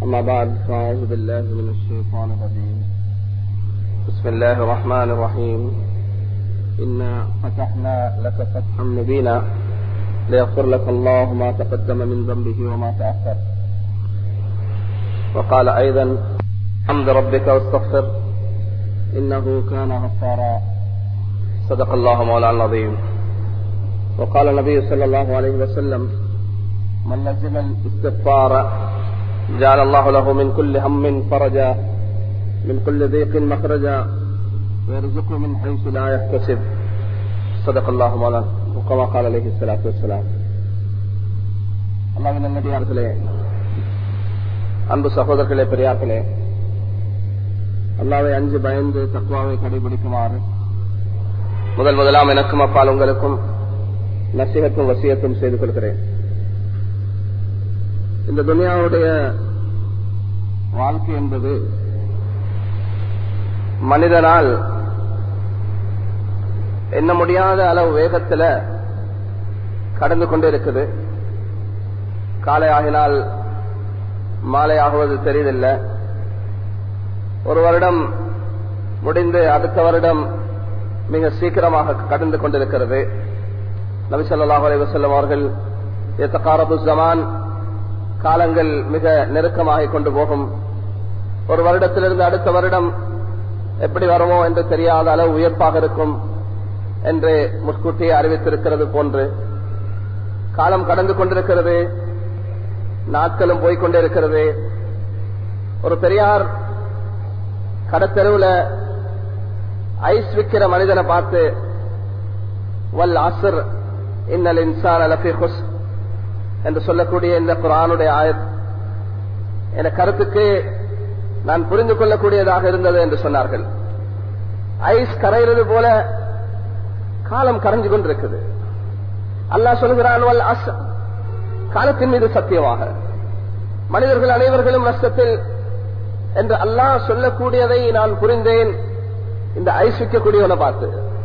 أما بعد فأعوذ بالله من الشيطان الرجيم بسم الله الرحمن الرحيم إنا فتحنا لك فتحا مبينا ليغفر لك الله ما تقدم من ذنبه وما تأخر وقال أيضا حمد ربك واستغفر إنه كان غفارا صدق الله مولانا العظيم وقال النبي صلى الله عليه وسلم من لزم الاستغفار جعل الله له من كل هم فرجا من كل ضيق مخرجا ويرزقه من حيث لا يحتسب صدق الله مولانا وكما قال عليه الصلاة والسلام அல்லாவின் நல்லடியார்களே அன்பு சகோதரர்களே பெரியார்களே அல்லாவை அஞ்சு பயந்து தக்குவாவை கடைபிடிக்குமாறு முதல் முதலாம் எனக்கும் அப்பால் உங்களுக்கும் நசிகத்தும் வசியத்தும் செய்து கொள்கிறேன் இந்த துனியாவுடைய வாழ்க்கை என்பது மனிதனால் எண்ண முடியாத அளவு வேகத்தில் கடந்து கொண்டே இருக்குது காலை ஆகினால் மாலை ஆகுவது தெரிவதில்லை ஒரு வருடம் முடிந்து அடுத்த வருடம் மிக சீக்கிரமாக கடந்து கொண்டிருக்கிறது நபி சொல்லாஹ் அலைவசல்லம் அவர்கள் எத்தகாரபு ஜமான் காலங்கள் மிக நெருக்கமாக கொண்டு போகும் ஒரு வருடத்திலிருந்து அடுத்த வருடம் எப்படி வருமோ என்று தெரியாத அளவு உயர்ப்பாக இருக்கும் என்று முன்கூட்டியே அறிவித்திருக்கிறது போன்று காலம் கடந்து கொண்டிருக்கிறது நாட்களும் போய்கொண்டே இருக்கிறது ஒரு பெரியார் கடத்தெருவில் ஐஸ் விற்கிற மனிதனை பார்த்து வல் அசர் இன்னல் இன்சான் அலஃபி ஹுஸ் என்று சொல்லக்கூடிய இந்த குரானுடைய ஆயத் என கருத்துக்கு நான் புரிந்து கொள்ளக்கூடியதாக இருந்தது என்று சொன்னார்கள் ஐஸ் கரைகிறது போல காலம் கரைஞ்சு கொண்டிருக்குது அல்லாஹ் சொல்கிறான் வல் அஸ் காலத்தின் மீது சத்தியமாக மனிதர்கள் அனைவர்களும் நஷ்டத்தில் என்று அல்லாஹ் சொல்லக்கூடியதை நான் புரிந்தேன் இந்த ஐஸ் விற்கக்கூடியவனை பார்த்து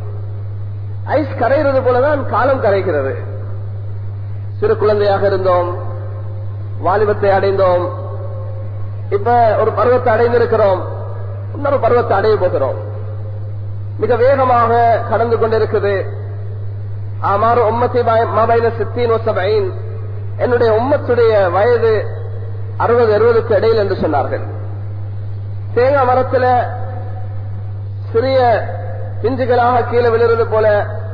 ஐஸ் கரைகிறது போலதான் காலம் கரைகிறது சிறு குழந்தையாக இருந்தோம் வாலிபத்தை அடைந்தோம் இப்ப ஒரு பருவத்தை அடைந்திருக்கிறோம் இன்னொரு பருவத்தை அடைய போகிறோம் மிக வேகமாக கடந்து கொண்டிருக்குது ஆமாறு உம்மத்தை மபைன சித்தீன் ஒசபைன் என்னுடைய உம்மத்துடைய வயது அறுபது அறுபதுக்கு இடையில் என்று சொன்னார்கள் தேங்காய் மரத்தில் சிறிய பிஞ்சுகளாக கீழே விழுறது போல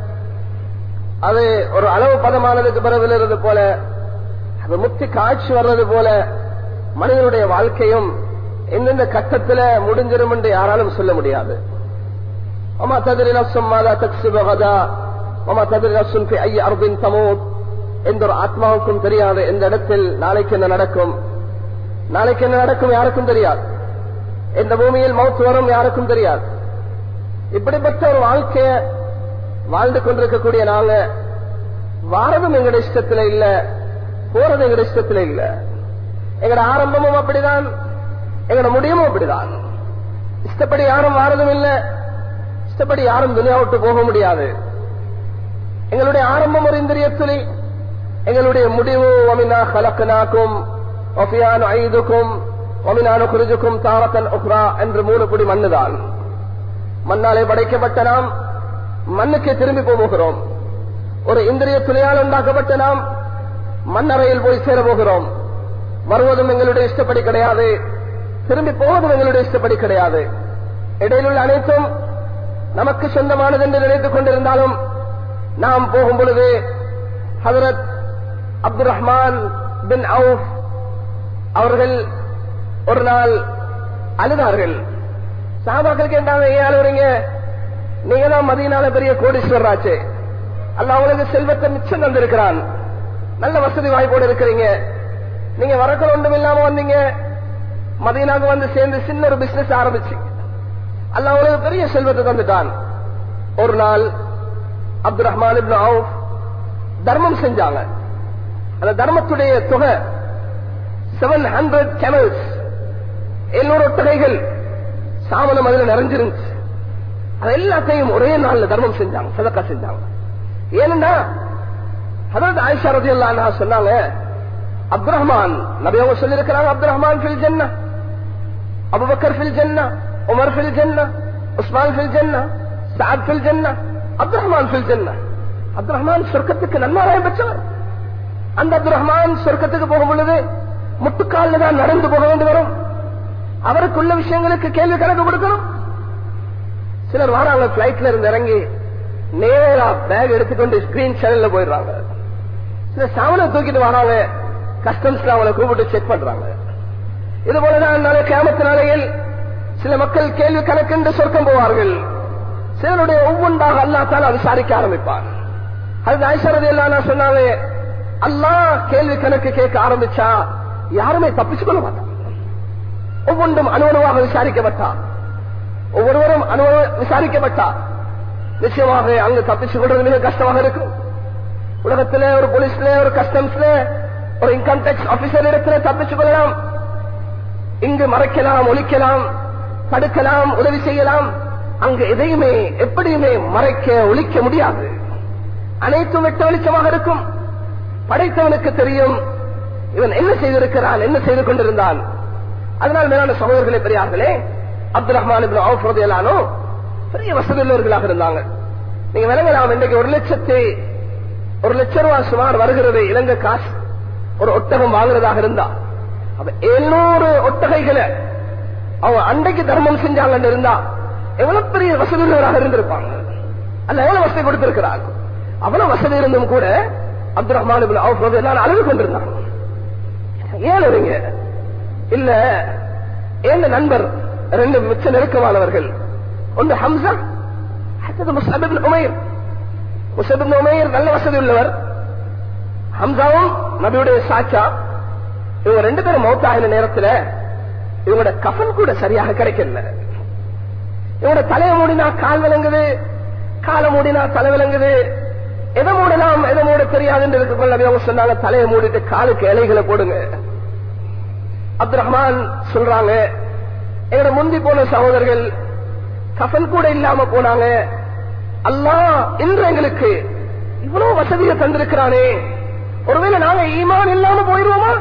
அது ஒரு அளவு பதமானதுக்கு பிறகு விழுறது போல அது முத்தி காட்சி வர்றது போல மனிதனுடைய வாழ்க்கையும் எந்தெந்த கட்டத்தில் முடிஞ்சிடும் என்று யாராலும் சொல்ல முடியாது அம்மா ததிரி நப்சும் மாதா தக்ஸிபகதா அம்மா ததிரி நப்சும் ஐய அர்பின் தமோத் எந்த ஒரு ஆத்மாவுக்கும் தெரியாது எந்த இடத்தில் நாளைக்கு என்ன நடக்கும் நாளைக்கு என்ன நடக்கும் யாருக்கும் தெரியாது எந்த பூமியில் மவுத்து வரும் யாருக்கும் தெரியாது இப்படிப்பட்ட ஒரு வாழ்க்கைய வாழ்ந்து கொண்டிருக்கக்கூடிய நாங்க வாரதும் எங்கட இஷ்டத்துல இல்ல போறது எங்கட இஷ்டத்துல இல்ல எங்கட ஆரம்பமும் அப்படிதான் எங்கட முடியமும் அப்படிதான் இஷ்டப்படி யாரும் வாரதும் இல்ல இஷ்டப்படி யாரும் துணியா விட்டு போக முடியாது எங்களுடைய ஆரம்பம் ஒரு இந்திரிய துளி எங்களுடைய முடிவு ஒமினா கலக்கனாக்கும் ஒஃபியான் ஐதுக்கும் ஒமினானு குறிஜுக்கும் தாரத்தன் உக்ரா என்று மூணு குடி மண்ணுதான் மண்ணாலே படைக்கப்பட்ட நாம் மண்ணுக்கு திரும்பி போகிறோம் ஒரு இந்திரிய துணையால் உண்டாக்கப்பட்ட நாம் மண்ணறையில் போய் சேர போகிறோம் வருவதும் எங்களுடைய இஷ்டப்படி கிடையாது திரும்பி போவதும் எங்களுடைய இஷ்டப்படி கிடையாது இடையிலுள்ள அனைத்தும் நமக்கு சொந்தமானது என்று நினைத்துக் கொண்டிருந்தாலும் நாம் போகும் பொழுது ஹசரத் அப்துல் ரஹ்மான் பின் அவுப் அவர்கள் ஒரு நாள் அழுதார்கள் சாபாக்கள் கேட்டாங்க ஏன் அழுவுறீங்க நீங்க தான் மதியனால பெரிய கோடீஸ்வரராச்சு அல்ல அவங்களுக்கு செல்வத்தை மிச்சம் தந்திருக்கிறான் நல்ல வசதி வாய்ப்போடு இருக்கிறீங்க நீங்க வரக்கள் ஒன்றும் இல்லாம வந்தீங்க மதியனாக வந்து சேர்ந்து சின்ன ஒரு பிசினஸ் ஆரம்பிச்சு அல்ல அவங்களுக்கு பெரிய செல்வத்தை தந்துட்டான் ஒரு நாள் அப்துல் ரஹ்மான் தர்மம் செஞ்சாங்க அந்த தர்மத்துடைய தொகை செவன் ஹண்ட்ரட் கேமல்ஸ் எழுநூறு ஒட்டகைகள் சாமனம் அதுல நிறைஞ்சிருந்துச்சு அது எல்லாத்தையும் ஒரே நாள்ல தர்மம் செஞ்சாங்க சதக்கா செஞ்சாங்க ஏன்னா அதாவது ஆயிஷா ரதி சொன்னாங்க அப்துல் ரஹ்மான் நபி அவங்க சொல்லியிருக்கிறாங்க அப்துல் ரஹ்மான் ஃபில் ஜன்னா அபுபக்கர் ஃபில் ஜன்னா உமர் ஃபில் ஜன்னா உஸ்மான் ஃபில் ஜன்னா சாத் ஃபில் ஜன்னா அப்துல் ரஹ்மான் ஃபில் ஜன்னா அப்துல் ரஹ்மான் சொர்க்கத்துக்கு நன்மாராயம் பெற்றவர் அந்த அப்துல் ரஹ்மான் சொர்க்கத்துக்கு போகும் பொழுது முட்டுக்காலில் தான் நடந்து போக வேண்டி வரும் அவருக்குள்ள விஷயங்களுக்கு கேள்வி கணக்கு கொடுக்கணும் சிலர் வராங்க பிளைட்ல இருந்து இறங்கி நேரா பேக் எடுத்துக்கொண்டு ஸ்கிரீன் சேனல்ல போயிடுறாங்க சில சாமனை தூக்கிட்டு வராங்க கஸ்டம்ஸ்ல அவங்களை கூப்பிட்டு செக் பண்றாங்க இது போலதான் நாளை கேமத்து நாளையில் சில மக்கள் கேள்வி கணக்கென்று சொர்க்கம் போவார்கள் சிலருடைய ஒவ்வொன்றாக அல்லாத்தால விசாரிக்க ஆரம்பிப்பார் அது ஐஸ்வரது எல்லாம் சொன்னாங்க அல்லாஹ் கேள்வி கணக்கு கேட்க ஆரம்பிச்சா யாருமே தப்பிச்சு கொள்ள மாட்டான் ஒவ்வொன்றும் அணுவணுவாக விசாரிக்கப்பட்டா ஒவ்வொருவரும் அணு விசாரிக்கப்பட்டா நிச்சயமாக அங்கு தப்பிச்சு கொள்றது மிக கஷ்டமாக இருக்கும் உலகத்துல ஒரு போலீஸ்ல ஒரு கஸ்டம்ஸ்ல ஒரு இன்கம் டேக்ஸ் ஆபீசர் இடத்துல தப்பிச்சு கொள்ளலாம் இங்கு மறைக்கலாம் ஒழிக்கலாம் தடுக்கலாம் உதவி செய்யலாம் அங்கு எதையுமே எப்படியுமே மறைக்க ஒழிக்க முடியாது அனைத்தும் வெட்ட வெளிச்சமாக இருக்கும் படைத்தவனுக்கு தெரியும் இவன் என்ன செய்திருக்கிறான் என்ன செய்து கொண்டிருந்தான் அதனால் மேலான சகோதரர்களே பெரியார்களே அப்துல் ரஹ்மான் எல்லானோ பெரிய வசதி உள்ளவர்களாக இருந்தாங்க நீங்க விளங்கலாம் இன்றைக்கு ஒரு லட்சத்தி ஒரு லட்சம் ரூபாய் சுமார் வருகிறது இலங்கை காசு ஒரு ஒட்டகம் வாங்குறதாக இருந்தா அப்ப எழுநூறு ஒட்டகைகளை அவங்க அன்றைக்கு தர்மம் செஞ்சாங்கன்னு இருந்தா எவ்வளவு பெரிய வசதி உள்ளவராக இருந்திருப்பாங்க அல்ல எவ்வளவு வசதி கொடுத்திருக்கிறாங்க அவ்வளவு வசதி இருந்தும் கூட அப்துல் ரஹ்மான் எல்லாம் அழுது கொண்டிருந்தாங்க ஏன் இருங்க இல்ல எந்த நண்பர் ரெண்டு மிச்ச நெருக்கமானவர்கள் ஒன்று ஹம்சா அடுத்தது முஸ்லபின் உமைர் முஸ்லபின் உமைர் நல்ல வசதி உள்ளவர் ஹம்சாவும் நபியுடைய சாச்சா இவங்க ரெண்டு பேரும் மௌத்தாகின நேரத்தில் இவங்களோட கஃன் கூட சரியாக கிடைக்கல இவங்களோட தலையை மூடினா கால் விளங்குது காலை மூடினா தலை விளங்குது எதை மூடலாம் எதை மூட தெரியாதுன்னு இருக்கக்குள்ள அவங்க சொன்னாங்க தலையை மூடிட்டு காலுக்கு இலைகளை போடுங்க அப்துல் ரஹ்மான் சொல்றாங்க எங்களோட முந்தி போன சகோதரர்கள் கஃன் கூட இல்லாம போனாங்க அல்லாஹ் இன்று எங்களுக்கு இவ்வளவு வசதியை தந்திருக்கிறானே ஒருவேளை நாங்க ஈமான் இல்லாம போயிருவோமா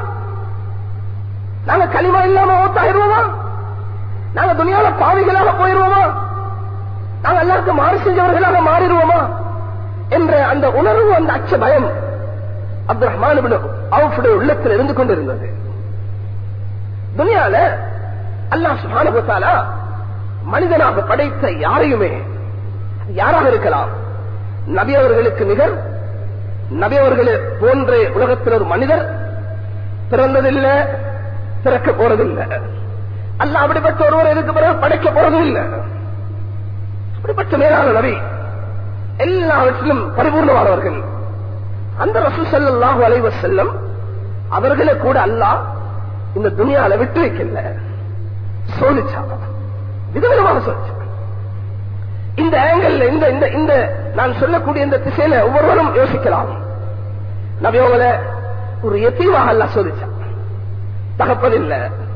நாங்க களிமா இல்லாம ஓத்தாயிருவோமா நாங்க துணியால பாவிகளாக போயிருவோமா நாங்க எல்லாருக்கும் மாறு செஞ்சவர்களாக மாறிடுவோமா என்ற அந்த உணர்வு அந்த அச்ச பயம் அப்துல் ரஹ்மான் அவருடைய உள்ளத்தில் இருந்து கொண்டிருந்தது துனியால அல்லாஹ் சுபானுபத்தாலா மனிதனாக படைத்த யாரையுமே யாராக இருக்கலாம் நபி அவர்களுக்கு நிகர் நபி அவர்களை போன்ற உலகத்தில் ஒரு மனிதர் பிறந்ததில்லை பிறக்க போறதில்லை அல்ல அப்படிப்பட்ட ஒருவர் இதுக்கு பிறகு படைக்க போறதும் இல்லை அப்படிப்பட்ட மேலான நபி எல்லாவற்றிலும் பரிபூர்ணமானவர்கள் அந்த ரசூ செல்லாஹு அலைவ செல்லம் அவர்களை கூட அல்லாஹ் இந்த துணியால விட்டு வைக்கல சோதிச்சா விதவிதமாக சோதிச்சா இந்த ஆங்கிள் இந்த இந்த இந்த நான் சொல்லக்கூடிய இந்த திசையில ஒவ்வொருவரும் யோசிக்கலாம் நபியோங்கள ஒரு எத்தீவாக அல்ல சோதிச்சான் தகப்பதில்லை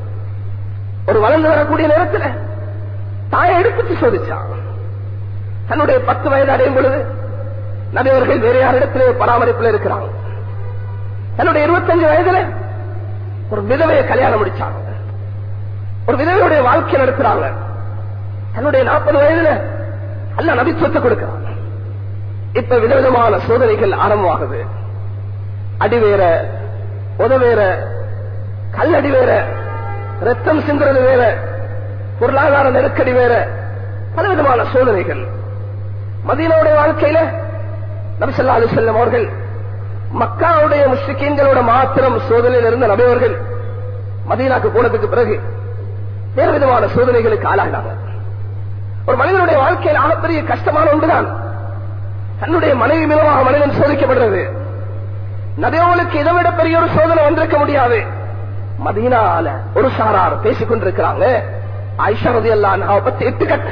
ஒரு வளர்ந்து வரக்கூடிய நேரத்தில் தாயை எடுத்துட்டு சோதிச்சான் தன்னுடைய பத்து வயது அடையும் பொழுது நபி அவர்கள் வேற யாரிடத்திலே பராமரிப்பில் இருக்கிறாங்க தன்னுடைய இருபத்தஞ்சு வயதுல ஒரு விதவையை கல்யாணம் முடிச்சாங்க ஒரு விதவையுடைய வாழ்க்கை நடத்துறாங்க தன்னுடைய நாற்பது வயதுல அல்ல நபித்துவத்தை கொடுக்கிறாங்க இப்ப விதவிதமான சோதனைகள் ஆரம்பமாகுது அடி வேற உத வேற கல்லடி வேற ரத்தம் சிந்துறது வேற பொருளாதார நெருக்கடி வேற பலவிதமான சோதனைகள் மதீனாவுடைய வாழ்க்கையில நபிசல்லா அலி செல்லம் அவர்கள் மக்காவுடைய முஸ்லிக்கீன்களோட மாத்திரம் சோதனையில் இருந்த நபையவர்கள் மதீனாக்கு போனதுக்கு பிறகு வேறு விதமான சோதனைகளுக்கு ஆளாகினாங்க ஒரு மனிதனுடைய வாழ்க்கையில் ஆகப்பெரிய கஷ்டமான ஒன்றுதான் தன்னுடைய மனைவி மூலமாக மனிதன் சோதிக்கப்படுறது நபியவங்களுக்கு இதை விட பெரிய ஒரு சோதனை வந்திருக்க முடியாது மதீனால ஒரு சாரார் பேசிக் கொண்டிருக்கிறாங்க ஆயிஷா ரதி அல்லா பத்தி எட்டு கட்டு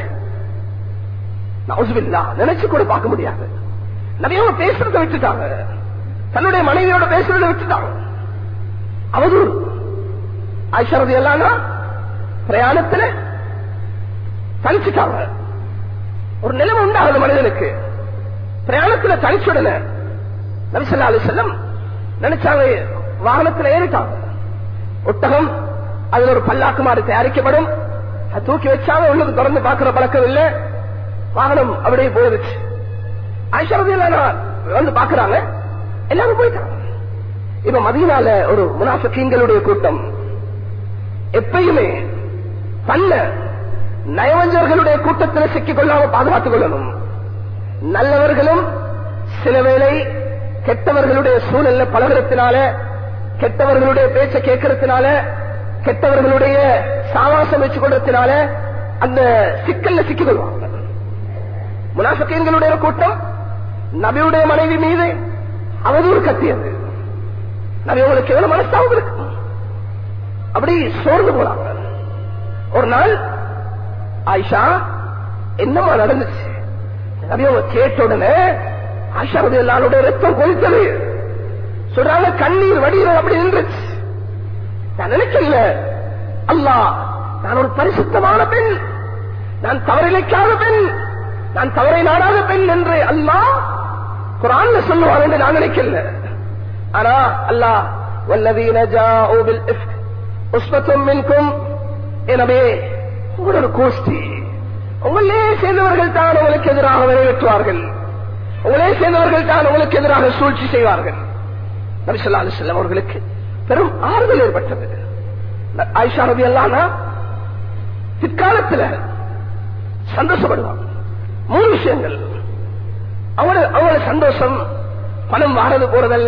நவுசுபில்லா நினைச்சு கூட பார்க்க முடியாது நபியவங்க பேசுறதை விட்டுட்டாங்க தன்னுடைய மனைவியோட பேசுறதை விட்டுட்டாங்க அவதூறு ஆயிஷா ரதி அல்லா பிரயாணத்துல தனிச்சுட்டாங்க ஒரு நிலைமை உண்டாகுது மனிதனுக்கு பிரயாணத்துல தனிச்சுடல நபிசல்லா அலி செல்லம் நினைச்சாங்க வாகனத்தில் ஏறிட்டாங்க ஒட்டகம் அதுல ஒரு பல்லாக்கு மாறு தயாரிக்கப்படும் அது தூக்கி வச்சாலும் உள்ளது திறந்து பார்க்கிற பழக்கம் இல்ல வாகனம் அப்படியே போயிருச்சு ஐஸ்வரதியில வந்து பாக்குறாங்க எல்லாரும் போயிட்டாங்க இப்ப மதியனால ஒரு முனாஃபிகளுடைய கூட்டம் எப்பயுமே தன்ன நயவஞ்சர்களுடைய கூட்டத்தில் சிக்கிக் கொள்ளாம பாதுகாத்துக் கொள்ளணும் நல்லவர்களும் சில வேளை கெட்டவர்களுடைய சூழல்ல பழகிறதுனால கெட்டவர்களுடைய பேச்சை கேட்கறதுனால கெட்டவர்களுடைய சாவாசம் வச்சு கொள்றதுனால அந்த சிக்கல்ல சிக்கிக் கொள்வாங்க முனாஃபிகளுடைய கூட்டம் நபியுடைய மனைவி மீது அவதூறு கத்தியது நபி உங்களுக்கு எவ்வளவு மனஸ்தாபம் இருக்கு அப்படி சோர்ந்து போனாங்க ஒரு நாள் ஆயிஷா என்னமா நடந்துச்சு நபி அவங்க கேட்ட உடனே ஆயிஷா வந்து எல்லாருடைய ரத்தம் கொதித்தது சொல்றாங்க கண்ணீர் வடிகிறது அப்படி நின்றுச்சு நான் நினைக்கல அல்லாஹ் நான் ஒரு பரிசுத்தமான பெண் நான் தவறிழைக்காத பெண் நான் தவறை நாடாத பெண் என்று அல்லாஹ் குரான்ல சொல்லுவார் என்று நான் நினைக்கல ஆனா அல்லாஹ் والذين جاءوا بالإفك أسبة منكم எனவே உங்களோட ஒரு கோஷ்டி உங்களே சேர்ந்தவர்கள் தான் உங்களுக்கு எதிராக நிறைவேற்றுவார்கள் உங்களே சேர்ந்தவர்கள் தான் உங்களுக்கு எதிராக சூழ்ச்சி செய்வார்கள் நபிசல்லா அலிசல்லம் அவர்களுக்கு பெரும் ஆறுதல் ஏற்பட்டது ஆயிஷா ரவி அல்லானா பிற்காலத்தில் சந்தோஷப்படுவாங்க மூணு விஷயங்கள் அவரு அவங்களோட சந்தோஷம் பணம் வாரது போறதல்ல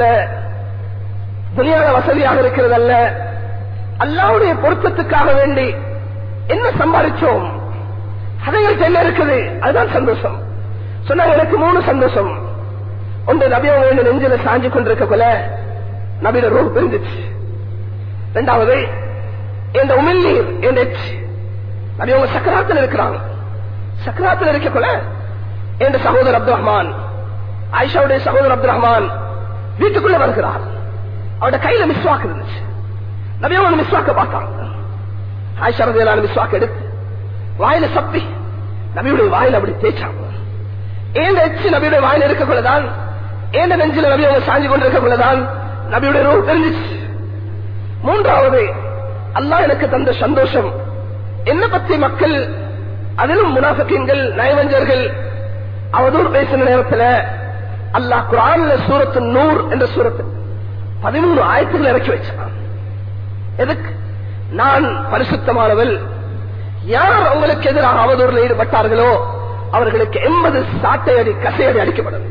துணியாக வசதியாக இருக்கிறதல்ல அல்லாவுடைய பொருத்தத்துக்காக வேண்டி என்ன சம்பாதிச்சோம் அதைகள் என்ன இருக்குது அதுதான் சந்தோஷம் சொன்னாங்க எனக்கு மூணு சந்தோஷம் ஒன்று நபி அவங்க நெஞ்சில சாஞ்சு கொண்டிருக்க போல நபியோட ரூ பிரிஞ்சிச்சு ரெண்டாவது இந்த உமிழ்நீர் என் எச் நபி அவங்க சக்கராத்தில் இருக்கிறாங்க சக்கராத்தில் இருக்க போல என் சகோதரர் அப்துல் ரஹ்மான் ஆயிஷாவுடைய சகோதரர் அப்துல் ரஹ்மான் வீட்டுக்குள்ள வருகிறார் அவருடைய கையில மிஸ்வாக்கு இருந்துச்சு நபி அவங்க மிஸ்வாக்க பார்த்தாங்க ஆயிஷா ரதியலான மிஸ்வாக்கு எடுத்து வாயில சப்பி நபியுடைய வாயில அப்படி தேய்ச்சாங்க ஏந்த எச்சு நபியுடைய வாயில இருக்கக்குள்ளதான் ஏந்த நெஞ்சில நபி அவங்க சாஞ்சு கொண்டிருக்கக்குள்ளதான் நபியுடைய ரூ தெரிஞ்சிச்சு மூன்றாவது அல்லாஹ் எனக்கு தந்த சந்தோஷம் என்ன பத்தி மக்கள் அதிலும் முனாஃபிக்கீன்கள் நயவஞ்சர்கள் அவதூறு பேசின நேரத்தில் அல்லாஹ் குரான்ல சூரத்து நூர் என்ற சூரத்து பதிமூணு ஆயத்துகள் இறக்கி வச்சான் எதுக்கு நான் பரிசுத்தமானவள் யார் அவங்களுக்கு எதிராக அவதூறுல ஈடுபட்டார்களோ அவர்களுக்கு எண்பது சாட்டையடி கசையடி அடிக்கப்படும்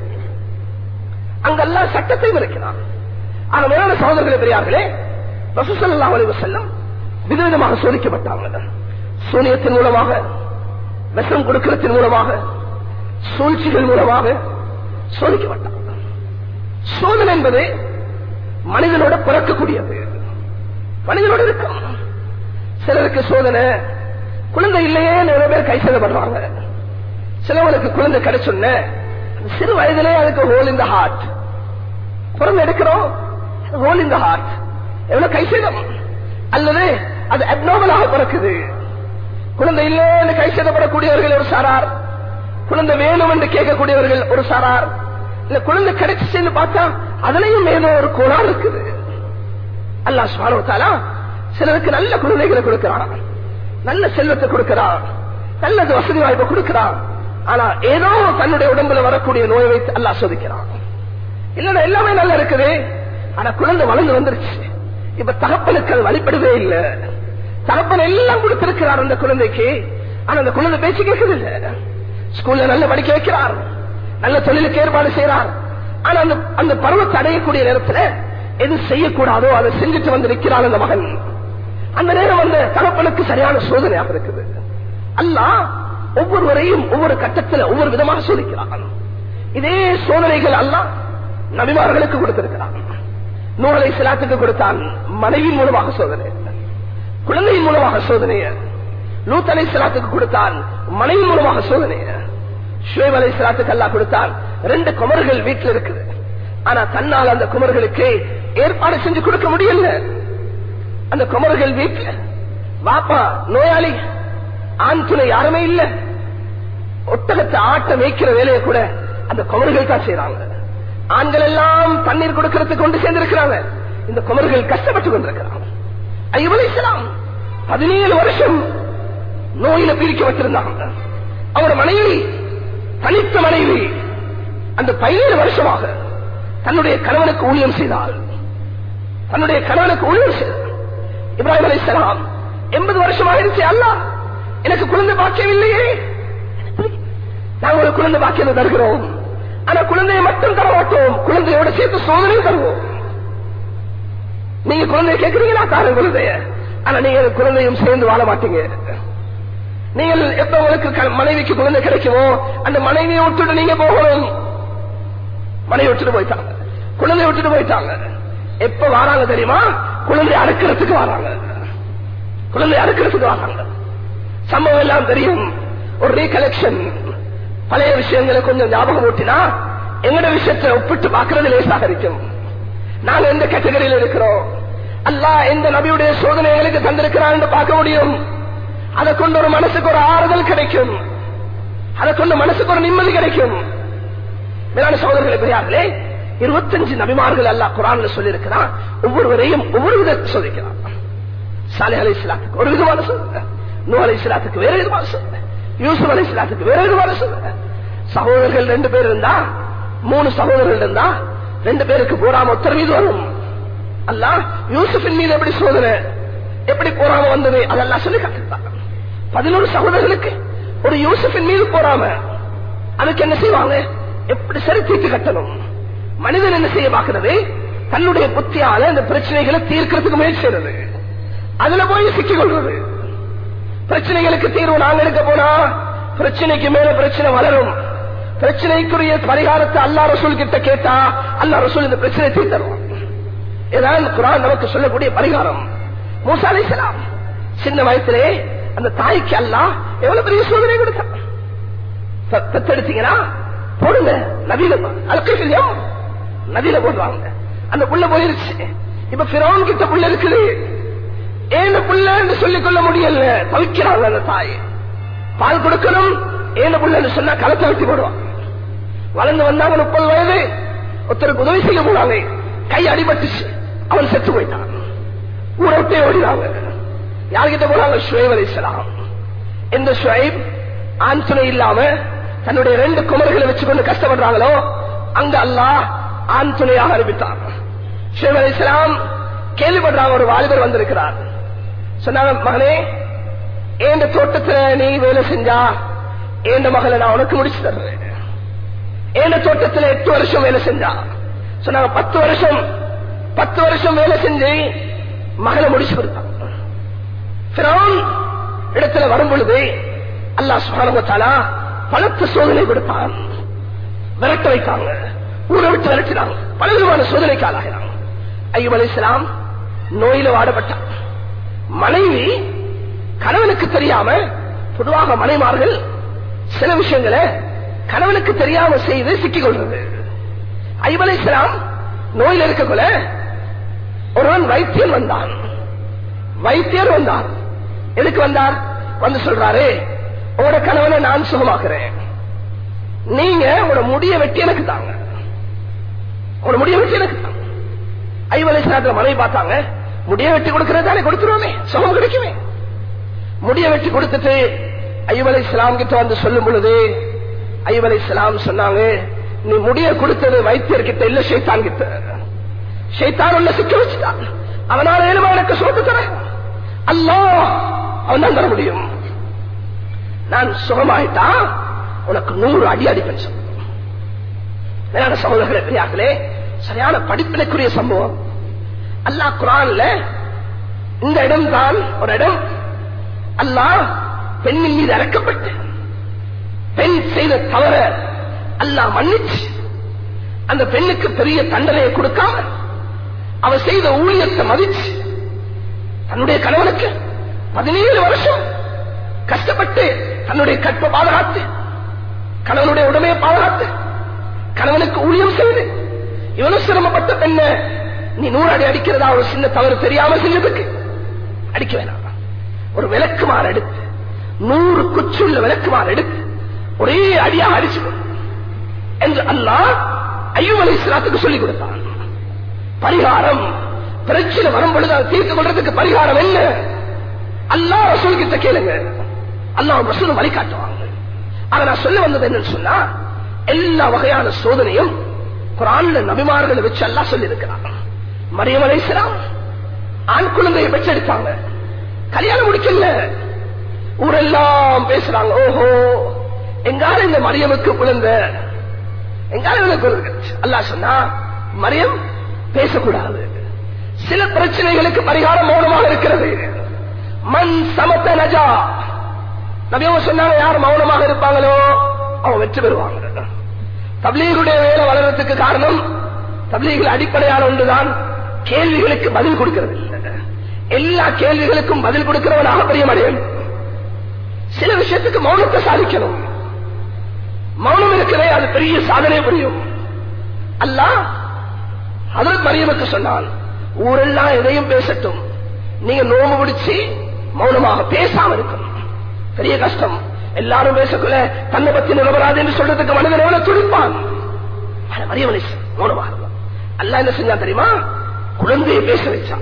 அங்கெல்லாம் சட்டத்தையும் இருக்கிறான் ஆனா மேலான சகோதரர்களே பெரியார்களே ரசூசல்லா அலைஹி செல்லம் விதவிதமாக சோதிக்கப்பட்டாங்க சூனியத்தின் மூலமாக விஷம் கொடுக்கிறத்தின் மூலமாக சூழ்ச்சிகள் மூலமாக சோதிக்கப்பட்டாங்க சோதனை என்பது மனிதனோட பிறக்கக்கூடியது மனிதனோட இருக்கும் சிலருக்கு சோதனை குழந்தை இல்லையே நிறைய பேர் கை செய்யப்படுறாங்க சிலவங்களுக்கு குழந்தை கிடைச்சொன்ன சிறு வயதிலே அதுக்கு ஹோல் இந்த ஹார்ட் பிறந்து எடுக்கிறோம் ஹோல் இந்த ஹார்ட் எவ்வளவு கை செய்தம் அல்லது அது அப்னாமலாக பிறக்குது குழந்தை இல்லை என்று கை செய்யப்படக்கூடியவர்கள் ஒரு சாரார் குழந்தை வேணும் என்று கேட்கக்கூடியவர்கள் ஒரு சாரார் இல்ல குழந்தை கிடைச்சிச்சுன்னு பார்த்தா அதுலயும் ஏதோ ஒரு கோளாறு இருக்குது அல்லாஹ் சுபானவத்தாலா சிலருக்கு நல்ல குழந்தைகளை கொடுக்கிறான் நல்ல செல்வத்தை கொடுக்கிறான் நல்லது வசதி வாய்ப்பை கொடுக்கிறான் ஆனா ஏதோ தன்னுடைய உடம்புல வரக்கூடிய நோயை வைத்து அல்லாஹ் சோதிக்கிறான் இல்லன்னா எல்லாமே நல்லா இருக்குது ஆனா குழந்தை வளர்ந்து வந்துருச்சு இப்ப தகப்பனுக்கு அது வழிபடவே இல்லை தகப்பன் எல்லாம் கொடுத்திருக்கிறார் அந்த குழந்தைக்கு ஆனா அந்த குழந்தை பேச்சு கேட்கறது இல்ல ஸ்கூல்ல நல்ல படிக்க வைக்கிறார் நல்ல தொழிலுக்கு ஏற்பாடு செய்யறார் ஆனா அந்த அந்த பருவத்தை அடையக்கூடிய நேரத்துல எது செய்யக்கூடாதோ அதை செஞ்சுட்டு வந்து நிற்கிறான் அந்த மகன் அந்த நேரம் அந்த தகப்பனுக்கு சரியான சோதனையாக இருக்குது அல்லாஹ் ஒவ்வொருவரையும் ஒவ்வொரு கட்டத்தில் ஒவ்வொரு விதமாக சோதிக்கிறான் இதே சோதனைகள் அல்லாஹ் நபிமார்களுக்கு கொடுத்திருக்கிறான் நூலை சிலாத்துக்கு கொடுத்தான் மனைவியின் மூலமாக சோதனை குழந்தையின் மூலமாக சோதனைய லூத் அலை சிலாத்துக்கு கொடுத்தான் மனைவி மூலமாக சோதனைய ஷுவேப் அலை சிலாத்துக்கு அல்லா கொடுத்தான் ரெண்டு குமர்கள் வீட்டில் இருக்குது ஆனா தன்னால் அந்த குமர்களுக்கு ஏற்பாடு செஞ்சு கொடுக்க முடியல அந்த குமர்கள் வீட்டில் வாப்பா நோயாளி ஆண் துணை யாருமே இல்ல ஒட்டகத்தை ஆட்ட மேய்க்கிற வேலையை கூட அந்த குமர்கள் தான் செய்யறாங்க ஆண்கள் எல்லாம் தண்ணீர் கொடுக்கறதுக்கு கொண்டு சேர்ந்திருக்கிறாங்க இந்த குமர்கள் கஷ்டப்பட்டுக் கொண்டிருக்கிறான் ஐயப் அலைஹிஸ்ஸலாம் பதினேழு வருஷம் நோயில பிரிக்கப்பட்டிருந்தாங்க அவரோட மனைவி தனித்த மனைவி அந்த பதினேழு வருஷமாக தன்னுடைய கணவனுக்கு ஊழியம் செய்தால் தன்னுடைய கணவனுக்கு ஊழியம் செய்தார் இப்ராஹிம் அலைஹிஸ்ஸலாம் எண்பது வருஷம் ஆயிருச்சு அல்ல எனக்கு குழந்தை பாக்கியம் இல்லையே நாங்கள் ஒரு குழந்தை பாக்கியம் தருகிறோம் ஆனா குழந்தையை மட்டும் தர மாட்டோம் குழந்தையோட சேர்த்து சோதனையும் தருவோம் நீங்க குழந்தைய கேட்கறீங்களா தாரம் குழந்தைய ஆனா நீங்க குழந்தையும் சேர்ந்து வாழ மாட்டீங்க நீங்கள் எப்ப உங்களுக்கு க- மனைவிக்கு குழந்தை கிடைக்குமோ அந்த மனைவியை விட்டுட்டு நீங்க போகணும் மனைவி விட்டுட்டு போயிட்டாங்க குழந்தை விட்டுட்டு போயிட்டாங்க எப்ப வராங்க தெரியுமா குழந்தை அறுக்கிறதுக்கு வராங்க குழந்தை அறுக்கிறதுக்கு வராங்க சம்பவம் எல்லாம் தெரியும் ஒரு ரீகலெக்ஷன் பழைய விஷயங்களை கொஞ்சம் ஞாபகம் ஊட்டினா எங்கட விஷயத்தை ஒப்பிட்டு பார்க்கறது லேசாக இருக்கும் நாங்க எந்த கேட்டகரியில் இருக்கிறோம் அல்லாஹ் எந்த நபியுடைய சோதனை எங்களுக்கு தந்திருக்கிறான்னு பார்க்க முடியும் அதை கொண்டு ஒரு மனசுக்கு ஒரு ஆறுதல் கிடைக்கும் அதை கொண்டு மனசுக்கு ஒரு நிம்மதி கிடைக்கும் மேலான சகோதரர்களை பெரியார்களே இருபத்தஞ்சு நபிமார்கள் அல்லாஹ் குரான்ல சொல்லி இருக்கிறான் ஒவ்வொருவரையும் ஒவ்வொரு விதத்தை சொல்லிக்கிறான் சாலை அலை இஸ்லாத்துக்கு ஒரு விதமான சொல்லுங்க நூ அலை இஸ்லாத்துக்கு வேற விதமான சொல்லுங்க யூசுப் அலை இஸ்லாத்துக்கு வேற விதமான சொல்லுங்க சகோதரர்கள் ரெண்டு பேர் இருந்தா மூணு சகோதரர்கள் இருந்தா ரெண்டு பேருக்கு போராம ஒருத்தர் மீது வரும் அல்ல யூசுஃபின் மீது எப்படி சோதனை எப்படி போராம வந்தது அதெல்லாம் சொல்லி காட்டுறாங்க பதினோரு சகோதரர்களுக்கு ஒரு யூசுஃபின் மீது போராம அதுக்கு என்ன செய்வாங்க எப்படி சரி தீர்த்து கட்டணும் மனிதன் என்ன செய்ய பார்க்கிறது தன்னுடைய புத்தியால அந்த பிரச்சனைகளை தீர்க்கிறதுக்கு முயற்சி செய்யறது அதுல போய் சிக்கிக் கொள்றது பிரச்சனைகளுக்கு தீர்வு நாங்க எடுக்க போனா பிரச்சனைக்கு மேல பிரச்சனை வளரும் பிரச்சனைக்குரிய பரிகாரத்தை அல்லா ரசூல் கிட்ட கேட்டா அல்லா ரசூல் இந்த பிரச்சனை தீர்த்தருவான் இதான் குரான் நமக்கு சொல்லக்கூடிய பரிகாரம் மூசா அலைஹிஸ்ஸலாம் சின்ன வயசுலே அந்த தாய்க்கு அல்லாஹ் எவ்வளவு பெரிய சோதனை கொடுத்தான் பெ- பெத்தெடுத்தீங்கன்னா போடுங்க நதியில அல்கையும் நதியில போடுவாங்க அந்த புள்ள போயிருச்சு இப்ப பிறவன் கிட்ட புள்ள இருக்குது ஏன புள்ள என்று சொல்லிக் கொள்ள முடியல தவிக்கிறாங்க அந்த தாய் பால் கொடுக்கணும் ஏன புள்ளன்னு சொன்னா களத்தை வெட்டி போடுவாங்க வளர்ந்து வந்தாங்க முப்பது வயது ஒருத்தருக்கு உதவி செய்ய போனாங்க கை அடிபட்டுச்சு அவன் செத்து போயிட்டான் ஊரை விட்டே ஓடினாங்க யார்கிட்ட போனாங்க ஷுவைப் அலைஹிஸ்ஸலாம் எந்த ஷுவைப் ஆண் துணை இல்லாம தன்னுடைய ரெண்டு குமர்களை வச்சுக்கொண்டு கஷ்டப்படுறாங்களோ அங்க அல்லாஹ் ஆண் துணையாக அறிவித்தார் ஷுவைப் அலைஹிஸ்ஸலாம் கேள்விப்படுறாங்க ஒரு வாலிபர் வந்திருக்கிறார் சொன்னாங்க மகனே ஏண்ட தோட்டத்துல நீ வேலை செஞ்சா ஏண்ட மகளை நான் உனக்கு முடிச்சு தர்றேன் ஏண்ட தோட்டத்துல எட்டு வருஷம் வேலை செஞ்சா சொன்னாங்க பத்து வருஷம் பத்து வருஷம் வேலை செஞ்சு மகளை முடிச்சு கொடுத்தான் ஃபிரௌன் இடத்துல வரும் பொழுது அல்லாஹ் சுப்ஹானஹு வ தஆலா பலத்த சோதனை கொடுத்தான் விரட்ட வைத்தாங்க ஊரை விட்டு விரட்டினாங்க பல விதமான சோதனைக்கு ஆளாகிறாங்க ஐயூப் அலைஹிஸ்ஸலாம் நோயில வாடப்பட்டான் மனைவி கணவனுக்கு தெரியாம பொதுவாக மனைமார்கள் சில விஷயங்களை கணவனுக்கு தெரியாம செய்து சிக்கிக் கொள்றது ஐயூப் அலைஹிஸ்ஸலாம் நோயில இருக்கக்குள்ள ஒருவன் வைத்தியன் வந்தான் வைத்தியர் வந்தார் எதுக்கு வந்தார் வந்து சொல்றாரு உங்களோட கணவனை நான் சுகமாக்குறேன் நீங்க உங்களோட முடிய வெட்டி எனக்கு தாங்க உங்களோட முடிய வெட்டி எனக்கு தாங்க ஐவலை சாத்துல மனைவி பார்த்தாங்க முடிய வெட்டி கொடுக்கறதானே கொடுத்துருவோமே சுகம் கிடைக்குமே முடிய வெட்டி கொடுத்துட்டு ஐவலை இஸ்லாம் கிட்ட வந்து சொல்லும் பொழுது ஐவலை இஸ்லாம் சொன்னாங்க நீ முடிய கொடுத்தது வைத்தியர் கிட்ட இல்ல ஷைத்தான் கிட்ட ஷைத்தான் உள்ள சிக்க வச்சுட்டான் அவனால ஏழுமா எனக்கு சோத்து தரேன் அல்லா அவன் தான் தர முடியும் நான் சுகமாயிட்டா உனக்கு நூறு அடி அடிப்பேன் சொன்னான். மேலான சகோதரர்களே பெரியார்களே சரியான படிப்பினைக்குரிய சம்பவம் அல்லாஹ் குரான்ல இந்த இடம் தான் ஒரு இடம் அல்லாஹ் பெண்ணின் மீது இறக்கப்பட்டு பெண் செய்த தவற அல்லாஹ் மன்னிச்சு அந்த பெண்ணுக்கு பெரிய தண்டனையை கொடுக்காம அவ செய்த ஊழியத்தை மதிச்சு தன்னுடைய கணவனுக்கு பதினேழு வருஷம் கஷ்டப்பட்டு தன்னுடைய கற்பை பாதுகாத்து கணவனுடைய உடமையை பாதுகாத்து கணவனுக்கு ஊழியம் செய்து இவனும் சிரமப்பட்ட பெண்ண நீ நூறு அடி அடிக்கிறதா ஒரு சின்ன தவறு தெரியாம செஞ்சதுக்கு அடிக்க வேணாம் ஒரு விளக்குமாறு எடுத்து நூறு குச்சுள்ள விளக்குமாறு எடுத்து ஒரே அடியா அடிச்சு கொடு. என்று அல்லாஹ் ஐயூப் அலைஹிஸ்ஸலாத்துக்கு சொல்லிக் கொடுத்தான் பரிகாரம் பிரச்சனை வரும் பொழுது அதை தீர்த்து கொள்றதுக்கு பரிகாரம் என்ன அல்லா ரசூல் கிட்ட கேளுங்க அல்லாஹ் ரசூல் வழிகாட்டுவாங்க ஆனா நான் சொல்ல வந்தது என்னன்னு சொன்னா எல்லா வகையான சோதனையும் குரான்ல நபிமார்களை வச்சு எல்லாம் சொல்லி இருக்கிறாங்க மரியம் அலைசலாம் ஆண் குழந்தையை பெற்றெடுத்தாங்க கல்யாணம் முடிக்கல ஊரெல்லாம் பேசுறாங்க ஓஹோ எங்கால இந்த மரியமுக்கு குழந்தை எங்கால இவனுக்கு குழந்தை அல்லாஹ் சொன்னா மரியம் பேசக்கூடாது சில பிரச்சனைகளுக்கு பரிகாரம் மௌனமாக இருக்கிறது மண் சமத்த நஜா நபியவங்க சொன்னாங்க யார் மௌனமாக இருப்பாங்களோ அவங்க வெற்றி பெறுவாங்க தப்லீகுடைய வேலை வளர்றதுக்கு காரணம் தப்லீகள் அடிப்படையான ஒன்றுதான் கேள்விகளுக்கு பதில் கொடுக்கிறது இல்லை எல்லா கேள்விகளுக்கும் பதில் கொடுக்கிறவனாக பெரிய மனிதன் சில விஷயத்துக்கு மௌனத்தை சாதிக்கணும் மௌனம் இருக்கிறே அது பெரிய சாதனை புரியும் அல்லாஹ் அதற்கு மரியமுக்கு சொன்னான் ஊரெல்லாம் எதையும் பேசட்டும் நீங்க நோம்பு பிடிச்சு மௌனமாக பேசாம இருக்கணும் பெரிய கஷ்டம் எல்லாரும் பேசக்குள்ள தன்னை பத்தி நிலவராது என்று சொல்றதுக்கு மனிதன் எவ்வளவு துடிப்பான் ஆனா மரியவனை மௌனமாக இருந்தான். அல்லாஹ் என்ன செஞ்சான் தெரியுமா குழந்தையை பேச வச்சான்